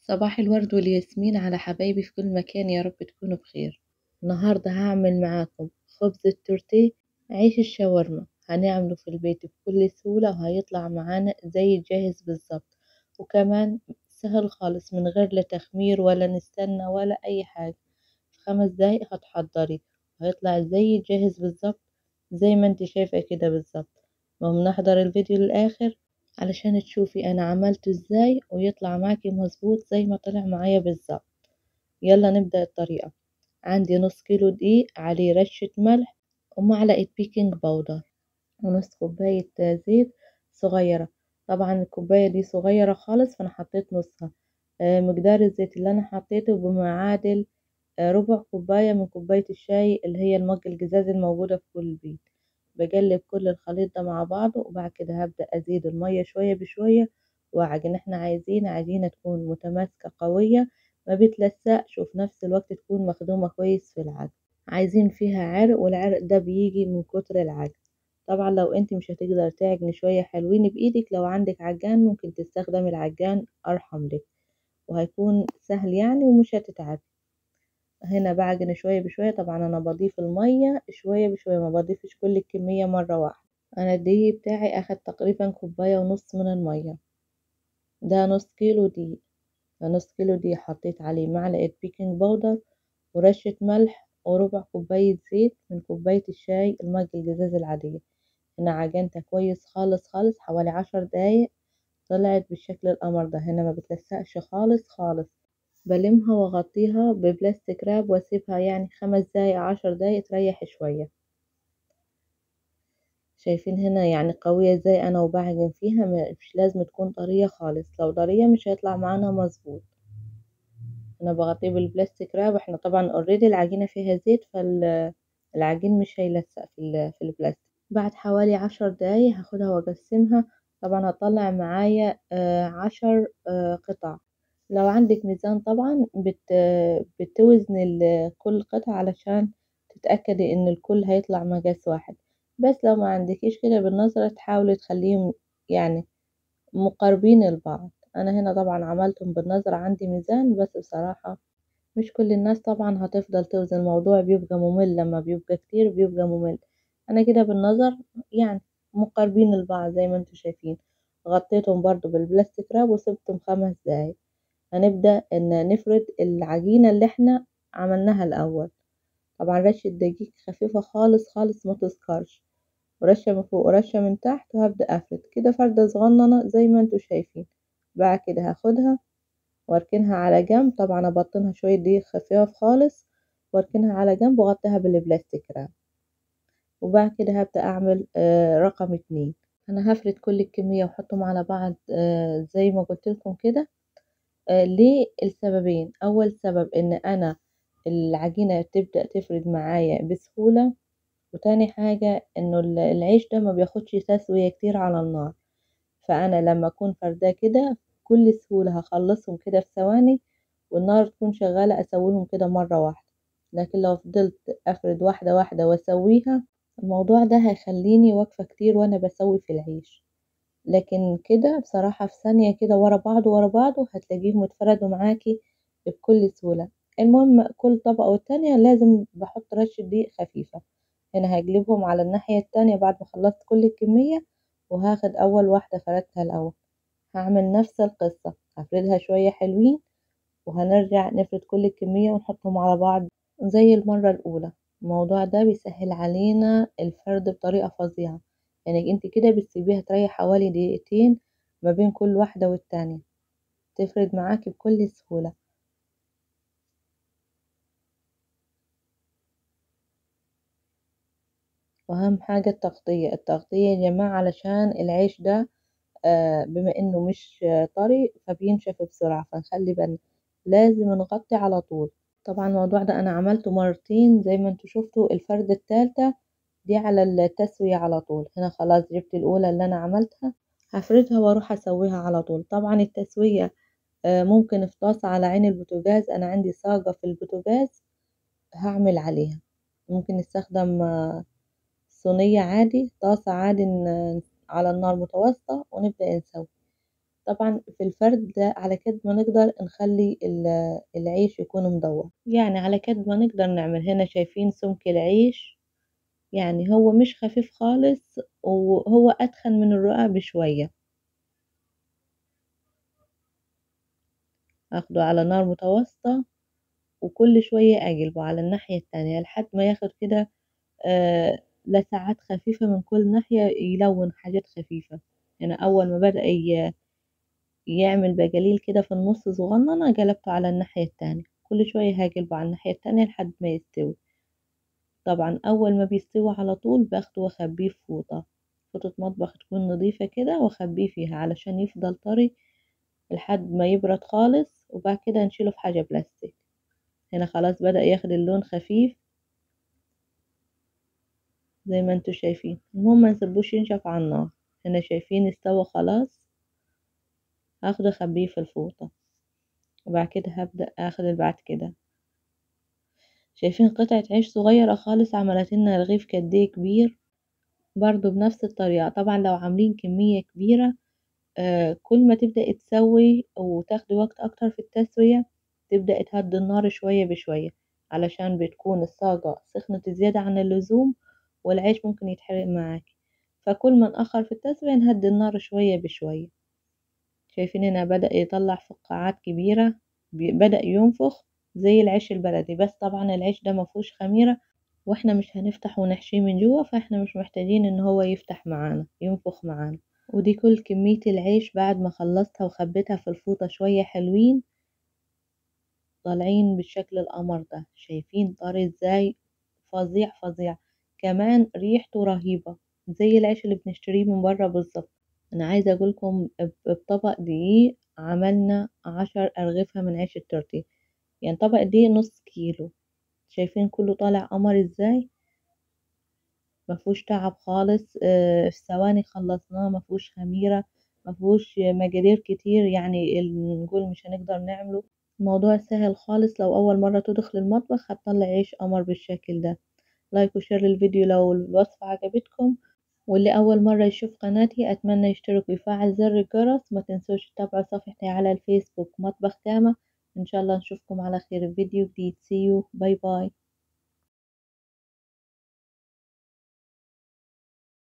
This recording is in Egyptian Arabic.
صباح الورد والياسمين على حبايبي في كل مكان يا رب تكونوا بخير النهاردة هعمل معاكم خبز التورتيه عيش الشاورما هنعمله في البيت بكل سهولة وهيطلع معانا زي الجاهز بالظبط وكمان سهل خالص من غير لا تخمير ولا نستنى ولا أي حاجة في خمس دقايق هتحضري وهيطلع زي الجاهز بالظبط زي ما انت شايفة كده بالظبط المهم نحضر الفيديو للآخر علشان تشوفي انا عملته ازاي ويطلع معاكي مظبوط زي ما طلع معايا بالظبط يلا نبدأ الطريقة عندي نص كيلو دقيق عليه رشة ملح ومعلقة بيكنج باودر ونص كوباية زيت صغيرة طبعا الكوباية دي صغيرة خالص فانا حطيت نصها مقدار الزيت اللي انا حطيته بمعادل ربع كوباية من كوباية الشاي اللي هي المج الجزاز الموجودة في كل بيت بقلب كل الخليط ده مع بعضه وبعد كده هبدأ أزيد المية شوية بشوية وأعجن احنا عايزين عجينة تكون متماسكة قوية ما بتلسقش وفي نفس الوقت تكون مخدومة كويس في العجن عايزين فيها عرق والعرق ده بيجي من كتر العجن طبعا لو انت مش هتقدر تعجني شوية حلوين بإيدك لو عندك عجان ممكن تستخدم العجان أرحم لك وهيكون سهل يعني ومش هتتعبي هنا بعجن شوية بشوية طبعا أنا بضيف المية شوية بشوية ما بضيفش كل الكمية مرة واحدة أنا الدقيق بتاعي أخد تقريبا كوباية ونص من المية ده نص كيلو دقيق فنص كيلو دقيق حطيت عليه معلقة بيكنج باودر ورشة ملح وربع كوباية زيت من كوباية الشاي المج الجزاز العادية هنا عجنتها كويس خالص خالص حوالي عشر دقايق طلعت بالشكل القمر ده هنا ما بتلسقش خالص خالص بلمها واغطيها ببلاستيك راب واسيبها يعني خمس دقايق عشر دقايق تريح شوية شايفين هنا يعني قوية ازاي انا وبعجن فيها مش لازم تكون طرية خالص لو طرية مش هيطلع معانا مظبوط انا بغطيه بالبلاستيك راب احنا طبعا اوريدي العجينة فيها زيت فالعجين مش هيلسق في, في البلاستيك بعد حوالي عشر دقايق هاخدها واقسمها طبعا هطلع معايا عشر قطع لو عندك ميزان طبعا بت بتوزن كل قطعة علشان تتأكدي ان الكل هيطلع مقاس واحد بس لو ما عندكيش كده بالنظرة تحاولي تخليهم يعني مقاربين لبعض انا هنا طبعا عملتهم بالنظرة عندي ميزان بس بصراحة مش كل الناس طبعا هتفضل توزن الموضوع بيبقى ممل لما بيبقى كتير بيبقى ممل انا كده بالنظر يعني مقاربين لبعض زي ما انتم شايفين غطيتهم برضو بالبلاستيك راب وسبتهم خمس دقايق هنبدأ ان نفرد العجينة اللي احنا عملناها الاول طبعا رشة دقيق خفيفة خالص خالص ما تسكرش ورشة من فوق ورشة من تحت وهبدأ افرد كده فردة صغننة زي ما انتم شايفين بعد كده هاخدها واركنها على جنب طبعا ابطنها شوية دقيق خفيف خالص واركنها على جنب واغطيها بالبلاستيك راب وبعد كده هبدأ اعمل آه رقم اتنين انا هفرد كل الكمية واحطهم على بعض آه زي ما قلت لكم كده آه ليه السببين اول سبب ان انا العجينة تبدأ تفرد معايا بسهولة وتاني حاجة انه العيش ده ما بياخدش تسوية كتير على النار فانا لما اكون فرداه كده بكل سهولة هخلصهم كده في ثواني والنار تكون شغالة اسويهم كده مرة واحدة لكن لو فضلت افرد واحدة واحدة واسويها الموضوع ده هيخليني واقفة كتير وانا بسوي في العيش لكن كده بصراحة في ثانية كده ورا بعض ورا بعض هتلاقيهم اتفردوا معاكي بكل سهولة المهم كل طبقة والتانية لازم بحط رشة دقيق خفيفة هنا هقلبهم على الناحية التانية بعد ما خلصت كل الكمية وهاخد أول واحدة فردتها الأول هعمل نفس القصة هفردها شوية حلوين وهنرجع نفرد كل الكمية ونحطهم على بعض زي المرة الأولى الموضوع ده بيسهل علينا الفرد بطريقة فظيعة يعني انت كده بتسيبيها تريح حوالي دقيقتين ما بين كل واحدة والتانية تفرد معاكي بكل سهولة واهم حاجة التغطية التغطية يا جماعة علشان العيش ده آه بما انه مش طري فبينشف بسرعة فنخلي بالنا لازم نغطي على طول طبعا الموضوع ده انا عملته مرتين زي ما انتوا شفتوا الفردة التالتة دي على التسوية على طول هنا خلاص جبت الاولى اللي انا عملتها هفردها واروح اسويها على طول طبعا التسوية آه ممكن في طاسة على عين البوتاجاز انا عندي صاجة في البوتاجاز هعمل عليها ممكن نستخدم آه صينية عادي طاسة عادي على النار متوسطة ونبدأ نسوي طبعا في الفرد ده على قد ما نقدر نخلي العيش يكون مدور يعني على قد ما نقدر نعمل هنا شايفين سمك العيش يعني هو مش خفيف خالص وهو أتخن من الرقاق بشوية أخده على نار متوسطة وكل شوية أقلبه على الناحية التانية لحد ما ياخد كده آه لسعات خفيفة من كل ناحية يلون حاجات خفيفة هنا يعني أول ما بدأ يعمل بجليل كده في النص صغننة قلبته على الناحية التانية كل شوية هقلبه على الناحية التانية لحد ما يستوي طبعا أول ما بيستوي على طول باخده وأخبيه في فوطة فوطة مطبخ تكون نظيفة كده وأخبيه فيها علشان يفضل طري لحد ما يبرد خالص وبعد كده نشيله في حاجة بلاستيك هنا خلاص بدأ ياخد اللون خفيف زي ما انتوا شايفين المهم ما نسيبوش ينشف على النار هنا شايفين استوى خلاص هاخده اخبيه في الفوطة وبعد كده هبدأ اخد اللي بعد كده شايفين قطعة عيش صغيرة خالص عملت لنا رغيف كديه كبير برضو بنفس الطريقة طبعا لو عاملين كمية كبيرة آه كل ما تبدأ تسوي وتاخدي وقت أكتر في التسوية تبدأ تهدي النار شوية بشوية علشان بتكون الصاجة سخنت زيادة عن اللزوم والعيش ممكن يتحرق معاكي فكل ما نأخر في التسوية نهدي النار شوية بشوية شايفين هنا بدأ يطلع فقاعات كبيرة بدأ ينفخ زي العيش البلدي بس طبعا العيش ده مفهوش خميرة واحنا مش هنفتح ونحشيه من جوه فاحنا مش محتاجين ان هو يفتح معانا ينفخ معانا ودي كل كمية العيش بعد ما خلصتها وخبيتها في الفوطة شوية حلوين طالعين بالشكل القمر ده شايفين طري ازاي فظيع فظيع كمان ريحته رهيبة زي العيش اللي بنشتريه من بره بالظبط انا عايزة اقولكم بطبق دقيق عملنا عشر ارغفة من عيش التورتيه يعني طبق دقيق نص كيلو شايفين كله طالع قمر ازاي مفهوش تعب خالص في ثواني خلصناه مفهوش خميرة مفهوش مقادير كتير يعني نقول مش هنقدر نعمله الموضوع سهل خالص لو أول مرة تدخل المطبخ هتطلع عيش قمر بالشكل ده لايك وشير للفيديو لو الوصفة عجبتكم واللي أول مرة يشوف قناتي أتمنى يشترك ويفعل زر الجرس ما تنسوش تتابعوا صفحتي على الفيسبوك مطبخ تامة إن شاء الله نشوفكم على خير في فيديو جديد see you باي باي